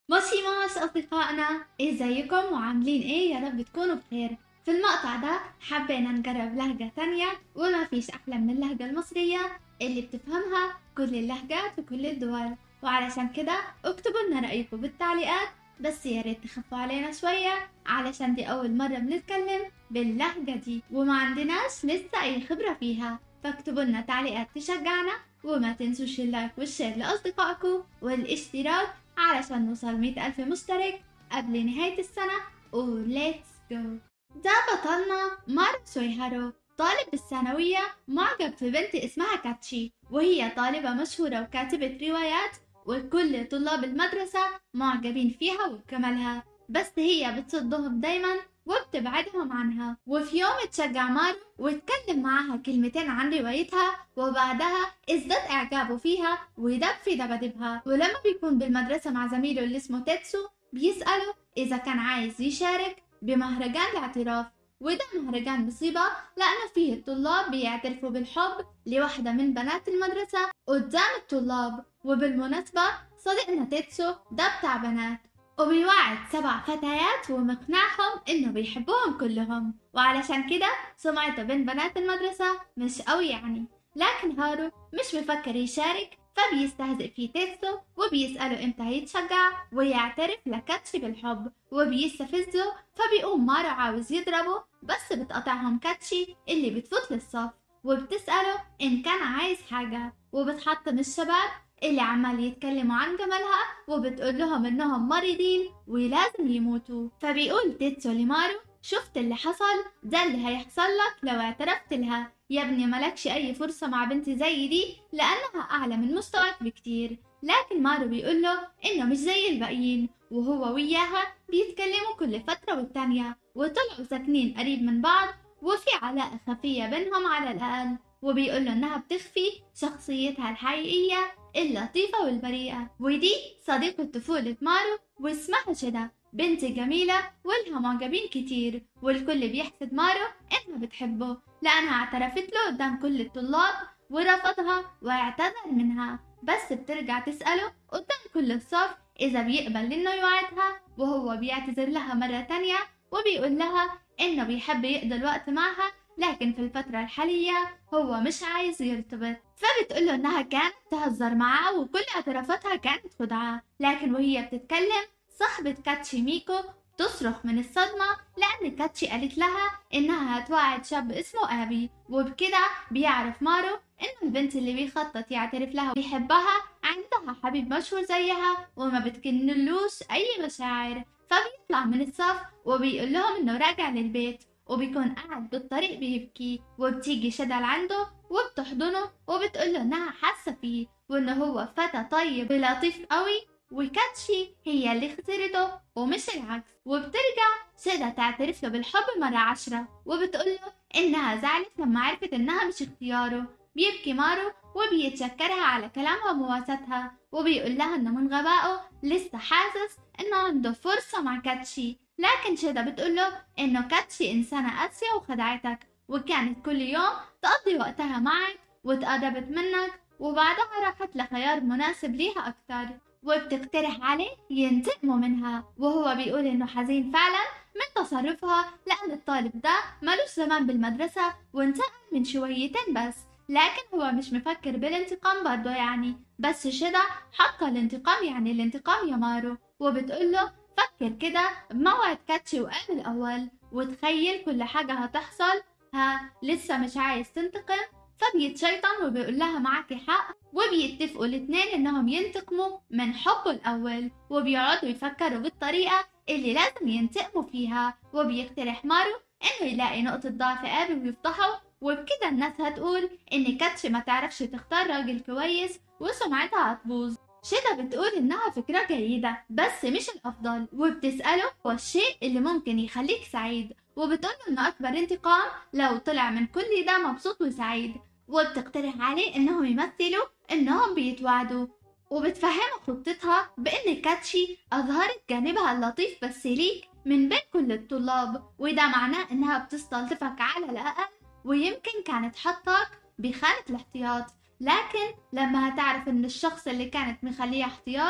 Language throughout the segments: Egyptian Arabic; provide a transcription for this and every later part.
ماشي ماش أصدقائنا ازيكم وعاملين ايه يا رب تكونوا بخير في المقطع ده حبينا نجرب لهجة تانية وما فيش أحلى من اللهجة المصرية اللي بتفهمها كل اللهجات في كل الدول وعلشان كده اكتبوا لنا رأيكم بالتعليقات بس يا ريت تخفوا علينا شوية علشان دي أول مرة بنتكلم باللهجة دي وما عندناش لسه أي خبرة فيها فاكتبوا لنا تعليقات تشجعنا وما تنسوش اللايك والشير لأصدقائكم والاشتراك علشان نوصل مئة ألف مشترك قبل نهاية السنة وليتس جو ده بطلنا مارو سويهارو طالب بالثانوية معجب في بنت اسمها كاتشي وهي طالبة مشهورة وكاتبة روايات وكل طلاب المدرسة معجبين فيها وبكمالها بس هي بتصدهم دايما وبتبعدهم عنها وفي يوم اتشجع مارو واتكلم معاها كلمتين عن روايتها وبعدها ازداد اعجابه فيها ودب في دبادبها ولما بيكون بالمدرسة مع زميله اللي اسمه تيتسو بيسأله إذا كان عايز يشارك بمهرجان الاعتراف وده مهرجان مصيبة لأنه فيه الطلاب بيعترفوا بالحب لواحدة من بنات المدرسة قدام الطلاب وبالمناسبة صديقنا تيتسو ده بتاع بنات وبيوعد سبع فتيات ومقنعهم انه بيحبوهم كلهم وعلشان كده سمعته بين بنات المدرسة مش قوي يعني لكن هارو مش بفكر يشارك فبيستهزئ في تيتسو وبيسأله امتى هيتشجع ويعترف لكاتشي بالحب وبيستفزه فبيقوم مارو عاوز يضربه بس بتقطعهم كاتشي اللي بتفوت للصف وبتسأله إن كان عايز حاجة وبتحطم الشباب اللي عمال يتكلموا عن جمالها وبتقول لهم انهم مريضين ولازم يموتوا فبيقول تيتسو لمارو شفت اللي حصل ده اللي هيحصل لك لو اعترفت لها يا ابني ملكش اي فرصة مع بنت زي دي لانها اعلى من مستواك بكتير لكن مارو بيقول له انه مش زي الباقيين وهو وياها بيتكلموا كل فترة والتانية وطلعوا ساكنين قريب من بعض وفي علاقة خفية بينهم على الأقل وبيقول له إنها بتخفي شخصيتها الحقيقية اللطيفة والبريئة ودي صديقة طفولة مارو واسمها شدا بنت جميلة ولها معجبين كتير والكل بيحسد مارو إنها بتحبه لأنها اعترفت له قدام كل الطلاب ورفضها واعتذر منها بس بترجع تسأله قدام كل الصف إذا بيقبل إنه يوعدها وهو بيعتذر لها مرة تانية وبيقول لها إنه بيحب يقضي الوقت معها لكن في الفترة الحالية هو مش عايز يرتبط فبتقوله إنها كانت تهزر معاه وكل اعترافاتها كانت خدعة لكن وهي بتتكلم صاحبة كاتشي ميكو تصرخ من الصدمة لأن كاتشي قالت لها إنها هتوعد شاب اسمه آبي وبكده بيعرف مارو إنه البنت اللي بيخطط يعترف لها ويحبها عندها حبيب مشهور زيها وما بتكنلوش أي مشاعر فبيطلع من الصف وبيقول لهم إنه راجع للبيت وبيكون قاعد بالطريق بيبكي وبتيجي شدا لعنده وبتحضنه وبتقول له إنها حاسة فيه وإنه هو فتى طيب ولطيف قوي وكاتشي هي اللي خسرته ومش العكس وبترجع شدا تعترف له بالحب مرة عشرة وبتقول له إنها زعلت لما عرفت إنها مش اختياره بيبكي مارو وبيتشكرها على كلامها ومواساتها وبيقول لها إنه من غبائه لسه حاسس إنه عنده فرصة مع كاتشي لكن شدا بتقول له إنه كاتشي إنسانة قاسية وخدعتك وكانت كل يوم تقضي وقتها معك واتقربت منك وبعدها راحت لخيار مناسب ليها أكتر وبتقترح عليه ينتقموا منها وهو بيقول إنه حزين فعلا من تصرفها لأن الطالب ده ملوش زمان بالمدرسة وانتقم من شويتين بس لكن هو مش مفكر بالانتقام برضه يعني بس شدا حاطة الانتقام يعني الانتقام يا مارو وبتقول له فكر كده بموعد كاتشي وقام الأول وتخيل كل حاجة هتحصل ها لسه مش عايز تنتقم فبيتشيطن وبيقول لها معاكي حق وبيتفقوا الاتنين انهم ينتقموا من حبه الاول وبيقعدوا يفكروا بالطريقة اللي لازم ينتقموا فيها وبيقترح مارو انه يلاقي نقطة ضعف ابي ويفضحه وبكده الناس هتقول ان كاتشي ما تعرفش تختار راجل كويس وسمعتها هتبوظ شدا بتقول إنها فكرة جيدة بس مش الأفضل وبتسأله هو الشيء اللي ممكن يخليك سعيد وبتقول إنه أكبر انتقام لو طلع من كل ده مبسوط وسعيد وبتقترح عليه إنهم يمثلوا إنهم بيتوعدوا وبتفهمه خطتها بإن كاتشي أظهرت جانبها اللطيف بس ليك من بين كل الطلاب وده معناه إنها بتستلطفك على الأقل ويمكن كانت حطاك بخانة الاحتياط لكن لما هتعرف ان الشخص اللي كانت مخليه احتياط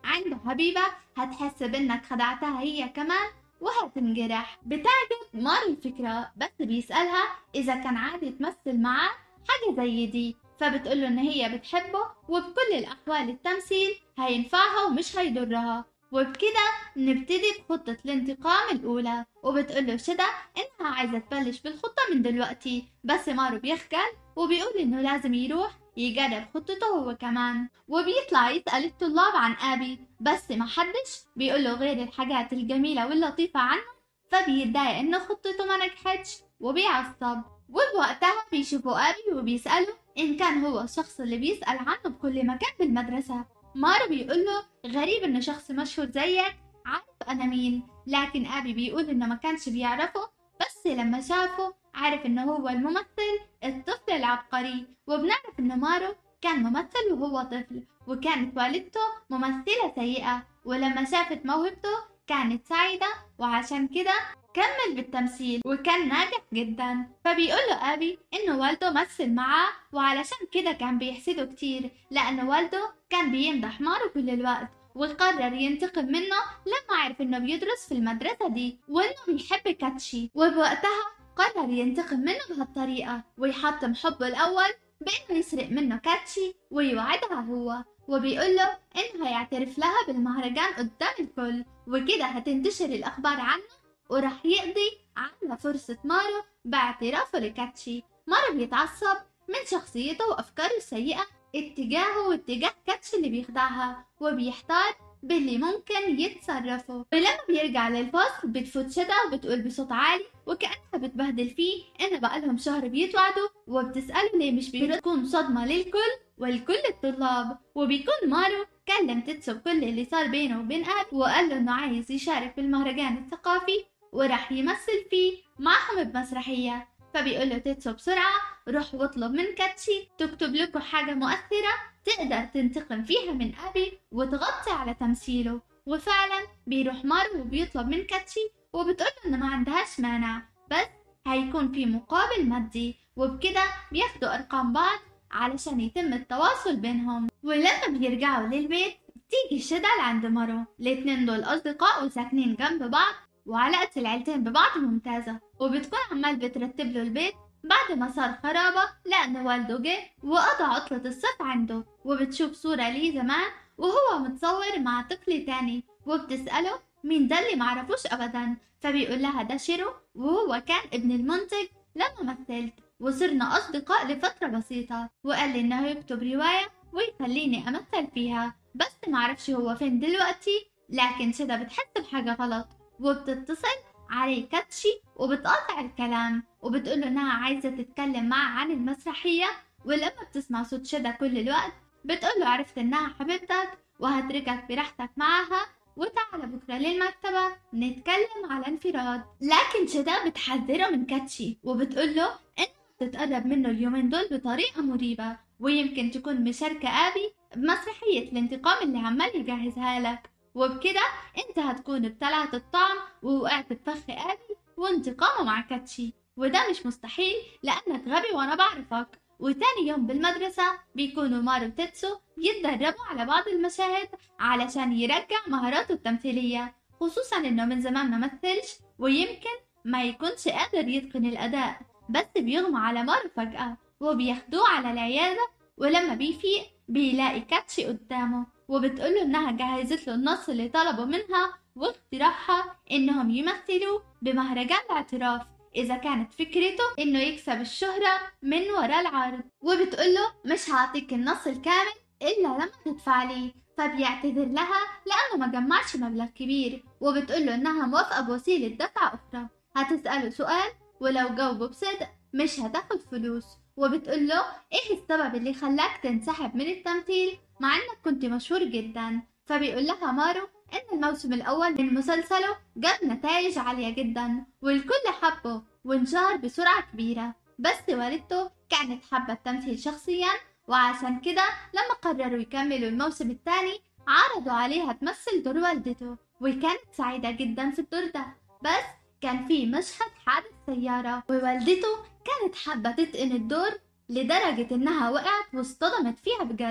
عنده حبيبة هتحس بإنك خدعتها هي كمان وهتنجرح بتعجب مارو الفكرة بس بيسألها إذا كان عادي تمثل معاه حاجة زي دي فبتقوله إن هي بتحبه وبكل الأحوال التمثيل هينفعها ومش هيضرها وبكده نبتدي بخطة الانتقام الأولى وبتقوله شدا إنها عايزة تبلش بالخطة من دلوقتي بس مارو بيخجل وبيقول إنه لازم يروح يجرب خطته هو كمان وبيطلع يسأل الطلاب عن آبي بس ما حدش بيقوله غير الحاجات الجميلة واللطيفة عنه فبيتضايق إنه خطته ما نجحتش وبيعصب وبوقتها بيشوفوا آبي وبيسألوا إن كان هو الشخص اللي بيسأل عنه بكل مكان بالمدرسة مارو بيقول له غريب إنه شخص مشهور زيك عارف أنا مين لكن أبي بيقول إنه ما كانش بيعرفه بس لما شافه عرف إنه هو الممثل الطفل العبقري وبنعرف إن مارو كان ممثل وهو طفل وكانت والدته ممثلة سيئة ولما شافت موهبته كانت سعيدة وعشان كده كمل بالتمثيل وكان ناجح جدا فبيقول له أبي إنه والده مثل معاه وعلشان كده كان بيحسده كتير لأن والده كان بيمدح مارو كل الوقت وقرر ينتقم منه لما عرف إنه بيدرس في المدرسة دي وإنه بيحب كاتشي وبوقتها قرر ينتقم منه بهالطريقة ويحطم حبه الأول بإنه يسرق منه كاتشي ويوعدها هو وبيقول له إنه هيعترف لها بالمهرجان قدام الكل وكده هتنتشر الأخبار عنه وراح يقضي على فرصة مارو باعترافه لكاتشي مارو بيتعصب من شخصيته وأفكاره السيئة اتجاهه واتجاه كاتشي اللي بيخدعها وبيحتار باللي ممكن يتصرفوا ولما بيرجع للفصل بتفوت شدا وبتقول بصوت عالي وكأنها بتبهدل فيه إن بقالهم شهر بيتوعدوا وبتسأله ليه مش بتكون صدمة للكل ولكل الطلاب وبيكون مارو كلم تيتسو بكل اللي صار بينه وبين أب وقال له إنه عايز يشارك في المهرجان الثقافي وراح يمثل فيه معهم بمسرحية فبيقول له تيتسو بسرعة روح واطلب من كاتشي تكتب لكم حاجة مؤثرة تقدر تنتقم فيها من أبي وتغطي على تمثيله وفعلا بيروح مارو وبيطلب من كاتشي وبتقول إنه ما عندهاش مانع بس هيكون في مقابل مادي وبكده بياخدوا أرقام بعض علشان يتم التواصل بينهم ولما بيرجعوا للبيت بتيجي شدا لعند مارو الاتنين دول أصدقاء وساكنين جنب بعض وعلاقة العيلتين ببعض ممتازة وبتكون عمال بترتب له البيت بعد ما صار خرابة لأن والده جه وقضى عطلة الصيف عنده وبتشوف صورة ليه زمان وهو متصور مع طفل تاني وبتسأله مين ده اللي معرفوش أبدا فبيقول لها ده شيرو وهو كان ابن المنتج لما مثلت وصرنا أصدقاء لفترة بسيطة وقال لي إنه يكتب رواية ويخليني أمثل فيها بس معرفش هو فين دلوقتي لكن شدا بتحس بحاجة غلط وبتتصل عليه كاتشي وبتقاطع الكلام وبتقول انها عايزة تتكلم معه عن المسرحية ولما بتسمع صوت شدا كل الوقت بتقول له عرفت انها حبيبتك وهتركك براحتك معها وتعالى بكرة للمكتبة نتكلم على انفراد لكن شدا بتحذره من كاتشي وبتقول له انها تتقرب منه اليومين دول بطريقة مريبة ويمكن تكون مشاركة أبي بمسرحية الانتقام اللي عمال يجهزها لك وبكده انت هتكون ابتلعت الطعم ووقعت بفخ ابي وانتقامه مع كاتشي وده مش مستحيل لانك غبي وانا بعرفك وتاني يوم بالمدرسة بيكونوا مارو وتيتسو يتدربوا على بعض المشاهد علشان يرجع مهاراته التمثيلية خصوصا انه من زمان ما مثلش ويمكن ما يكونش قادر يتقن الأداء بس بيغمى على مارو فجأة وبياخدوه على العيادة ولما بيفيق بيلاقي كاتشي قدامه وبتقوله إنها جهزت له النص اللي طلبه منها واقتراحها إنهم يمثلوا بمهرجان الاعتراف إذا كانت فكرته إنه يكسب الشهرة من وراء العرض وبتقوله مش هعطيك النص الكامل إلا لما تدفع لي فبيعتذر لها لأنه ما جمعش مبلغ كبير وبتقوله إنها موافقة بوسيلة دفع أخرى هتسأله سؤال ولو جاوبه بصدق مش هتاخد فلوس وبتقول له ايه السبب اللي خلاك تنسحب من التمثيل مع انك كنت مشهور جدا فبيقول لها مارو ان الموسم الاول من مسلسله جاب نتائج عالية جدا والكل حبه وانشهر بسرعة كبيرة بس والدته كانت حابة التمثيل شخصيا وعشان كده لما قرروا يكملوا الموسم الثاني عرضوا عليها تمثل دور والدته وكانت سعيدة جدا في الدور ده بس كان في مشهد حادث سيارة ووالدته كانت حابة تتقن الدور لدرجة إنها وقعت واصطدمت فيها بجد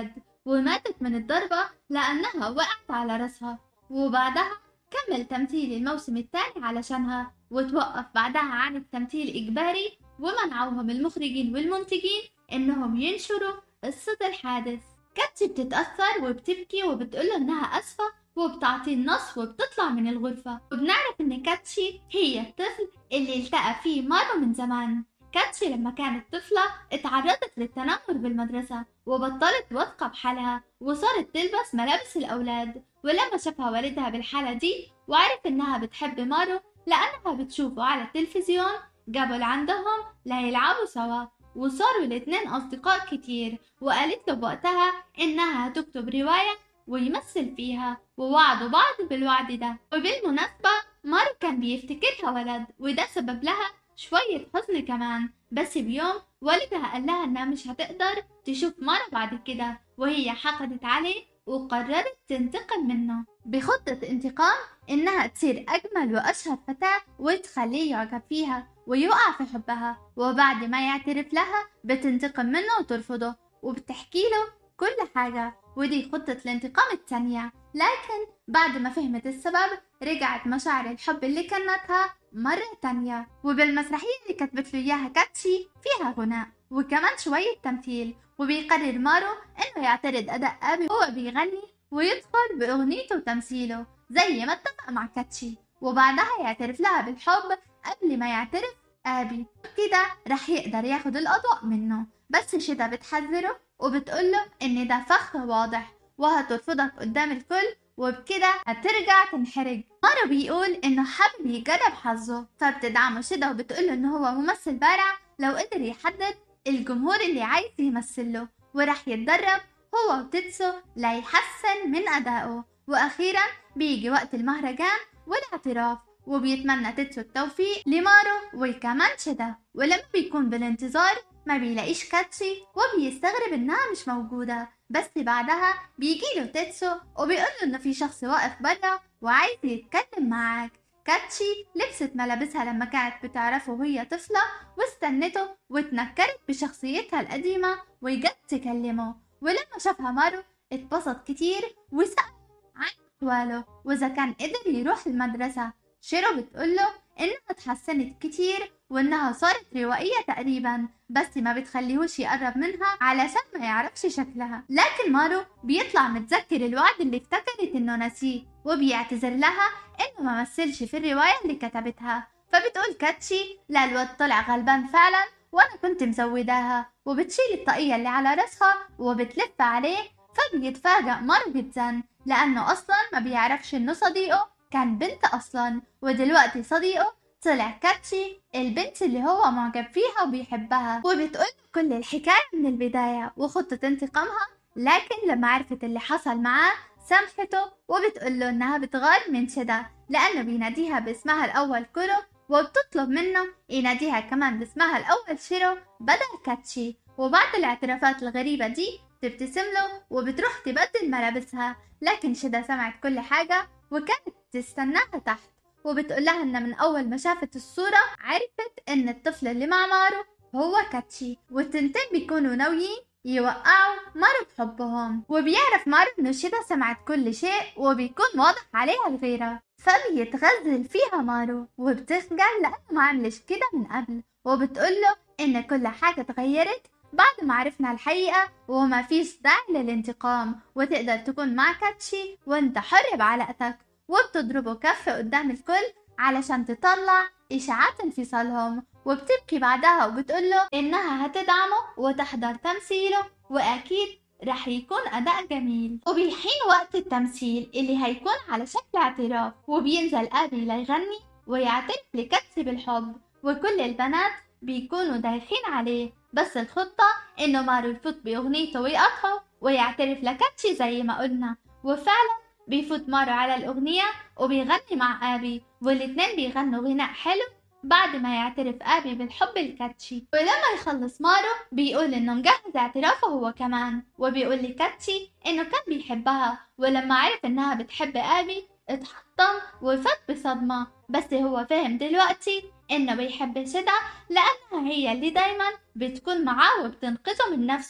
وماتت من الضربة لأنها وقعت على رأسها وبعدها كمل تمثيل الموسم الثاني علشانها وتوقف بعدها عن التمثيل إجباري ومنعوهم المخرجين والمنتجين إنهم ينشروا قصة الحادث كاتشي بتتأثر وبتبكي وبتقوله إنها أسفة وبتعطيه النص وبتطلع من الغرفة وبنعرف إن كاتشي هي الطفل اللي التقى فيه مارو من زمان كاتشي لما كانت طفلة اتعرضت للتنمر بالمدرسة وبطلت واثقة بحالها وصارت تلبس ملابس الأولاد ولما شافها والدها بالحالة دي وعرف إنها بتحب مارو لأنها بتشوفه على التلفزيون جابوا لعندهم ليلعبوا سوا وصاروا الاتنين أصدقاء كتير وقالت له بوقتها إنها هتكتب رواية ويمثل فيها ووعدوا بعض بالوعد ده وبالمناسبة مارو كان بيفتكرها ولد وده سبب لها شوية حزن كمان بس بيوم والدها قال لها إنها مش هتقدر تشوف مارو بعد كده وهي حقدت عليه وقررت تنتقم منه بخطة انتقام إنها تصير أجمل وأشهر فتاة وتخليه يعجب فيها ويقع في حبها وبعد ما يعترف لها بتنتقم منه وترفضه وبتحكي له كل حاجة ودي خطة الانتقام التانية لكن بعد ما فهمت السبب رجعت مشاعر الحب اللي كانتها مرة تانية وبالمسرحية اللي كتبت له إياها كاتشي فيها غناء وكمان شوية تمثيل وبيقرر مارو إنه يعترض أداء أبي وهو بيغني ويدخل بأغنيته وتمثيله زي ما اتفق مع كاتشي وبعدها يعترف لها بالحب قبل ما يعترف أبي كده رح يقدر ياخد الأضواء منه بس شدا بتحذره وبتقوله إن ده فخ واضح وهترفضك قدام الكل وبكده هترجع تنحرج مارو بيقول إنه حابب يجرب حظه فبتدعمه شدا وبتقوله إن هو ممثل بارع لو قدر يحدد الجمهور اللي عايز يمثله ورح يتدرب هو وتتسو ليحسن من أدائه وأخيرا بيجي وقت المهرجان والاعتراف وبيتمنى تتسو التوفيق لمارو وكمان شدا ولما بيكون بالانتظار ما بيلاقيش كاتشي وبيستغرب انها مش موجودة بس بعدها بيجيله تيتسو وبيقوله انه في شخص واقف برا وعايز يتكلم معاك كاتشي لبست ملابسها لما كانت بتعرفه وهي طفلة واستنته واتنكرت بشخصيتها القديمة وجت تكلمه ولما شافها مارو اتبسط كتير وسأل عن أحواله وإذا كان قدر يروح المدرسة شيرو بتقوله إنها اتحسنت كتير وإنها صارت روائية تقريبا بس ما بتخليهوش يقرب منها علشان ما يعرفش شكلها لكن مارو بيطلع متذكر الوعد اللي افتكرت إنه نسيه وبيعتذر لها إنه ما مثلش في الرواية اللي كتبتها فبتقول كاتشي لا الواد طلع غلبان فعلا وأنا كنت مزوداها وبتشيل الطاقية اللي على راسها وبتلف عليه فبيتفاجأ مارو جدا لأنه أصلا ما بيعرفش إنه صديقه كان بنت أصلا ودلوقتي صديقه طلع كاتشي البنت اللي هو معجب فيها وبيحبها وبتقول كل الحكاية من البداية وخطة انتقامها لكن لما عرفت اللي حصل معاه سامحته وبتقول له إنها بتغار من شدا لأنه بيناديها باسمها الأول كورو وبتطلب منه يناديها كمان باسمها الأول شيرو بدل كاتشي وبعد الاعترافات الغريبة دي تبتسم له وبتروح تبدل ملابسها لكن شدا سمعت كل حاجة وكانت تستناها تحت وبتقول لها ان من اول ما شافت الصورة عرفت ان الطفل اللي مع مارو هو كاتشي والتنتين بيكونوا ناويين يوقعوا مارو بحبهم وبيعرف مارو انه شدا سمعت كل شيء وبيكون واضح عليها الغيرة فبيتغزل فيها مارو وبتخجل لانه ما عملش كده من قبل وبتقوله ان كل حاجة اتغيرت بعد ما عرفنا الحقيقة وما فيش داعي للانتقام وتقدر تكون مع كاتشي وانت حر بعلاقتك وبتضربه كف قدام الكل علشان تطلع إشاعات انفصالهم وبتبكي بعدها وبتقوله إنها هتدعمه وتحضر تمثيله وأكيد رح يكون أداء جميل وبيحين وقت التمثيل اللي هيكون على شكل اعتراف وبينزل أبي ليغني ويعترف لكاتسي بالحب وكل البنات بيكونوا دايخين عليه بس الخطة إنه مارو يفوت بأغنيته ويقطعه ويعترف لكاتشي زي ما قلنا وفعلا بيفوت مارو على الأغنية وبيغني مع آبي والاتنين بيغنوا غناء حلو بعد ما يعترف آبي بالحب الكاتشي ولما يخلص مارو بيقول إنه مجهز اعترافه هو كمان وبيقول لكاتشي إنه كان بيحبها ولما عرف إنها بتحب آبي اتحطم وفات بصدمة بس هو فاهم دلوقتي إنه بيحب شدا لأنها هي اللي دايما بتكون معاه وبتنقذه من نفسه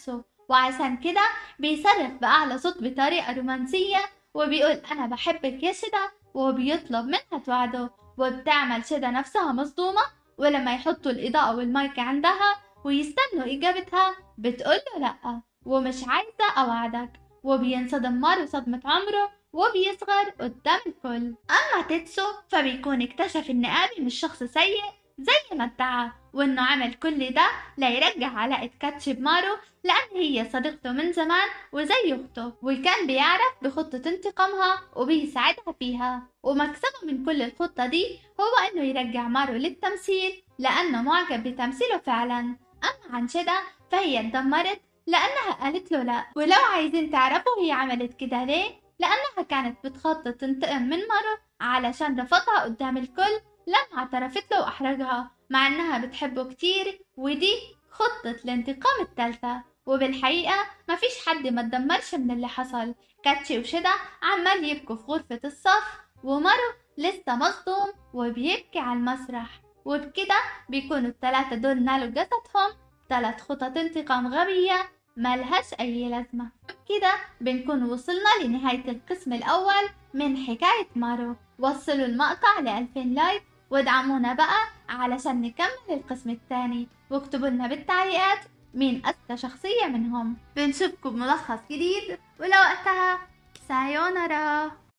وعشان كده بيصرخ بأعلى صوت بطريقة رومانسية وبيقول أنا بحبك يا شدا وبيطلب منها توعده وبتعمل شدا نفسها مصدومة ولما يحطوا الإضاءة والمايك عندها ويستنوا إجابتها بتقوله لأ ومش عايزة أوعدك وبينصدم مارو صدمة عمره وبيصغر قدام الكل أما تيتسو فبيكون اكتشف إن آبي مش شخص سيء زي ما ادعى وإنه عمل كل ده ليرجع علاقة كاتشي بمارو لأن هي صديقته من زمان وزي أخته وكان بيعرف بخطة انتقامها وبيساعدها فيها ومكسبه من كل الخطة دي هو إنه يرجع مارو للتمثيل لأنه معجب بتمثيله فعلا أما عن شدا فهي اتدمرت لأنها قالت له لا ولو عايزين تعرفوا هي عملت كده ليه لأنها كانت بتخطط تنتقم من مارو علشان رفضها قدام الكل لما اعترفت له وأحرجها مع إنها بتحبه كتير ودي خطة الانتقام التالتة وبالحقيقة مفيش حد ما اتدمرش من اللي حصل كاتشي وشدا عمال يبكوا في غرفة الصف ومارو لسه مصدوم وبيبكي على المسرح وبكده بيكونوا التلاتة دول نالوا جسدهم تلات خطط انتقام غبية ملهاش أي لازمة كده بنكون وصلنا لنهاية القسم الأول من حكاية مارو وصلوا المقطع لألفين لايك وادعمونا بقى علشان نكمل القسم الثاني واكتبوا لنا بالتعليقات مين أذكى شخصية منهم بنشوفكم بملخص جديد ولوقتها سايونارا